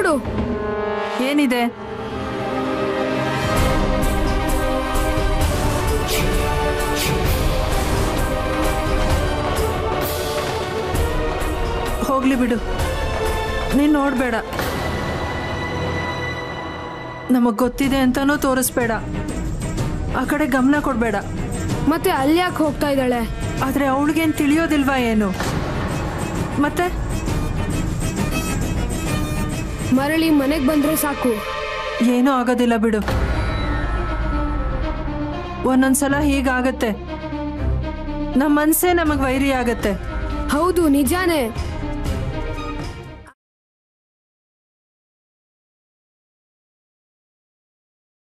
ನೋಡು ಏನಿದೆ ಹೋಗ್ಲಿ ಬಿಡು ನೀನ್ ನೋಡ್ಬೇಡ ನಮಗ್ ಗೊತ್ತಿದೆ ಅಂತಾನೂ ತೋರಿಸ್ಬೇಡ ಆ ಕಡೆ ಗಮನ ಕೊಡ್ಬೇಡ ಮತ್ತೆ ಅಲ್ಲಿ ಯಾಕೆ ಹೋಗ್ತಾ ಇದ್ದಾಳೆ ಆದ್ರೆ ಅವಳಿಗೇನ್ ತಿಳಿಯೋದಿಲ್ವಾ ಏನು ಮತ್ತೆ ಮರಳಿ ಮನೆಗೆ ಬಂದ್ರೆ ಸಾಕು ಏನೂ ಆಗೋದಿಲ್ಲ ಬಿಡು ಒಂದೊಂದ್ಸಲ ಹೀಗಾಗತ್ತೆ ನಮ್ಮ ಮನ್ಸೇ ನಮಗ್ ವೈರಿ ಆಗತ್ತೆ ಹೌದು ನಿಜಾನೇ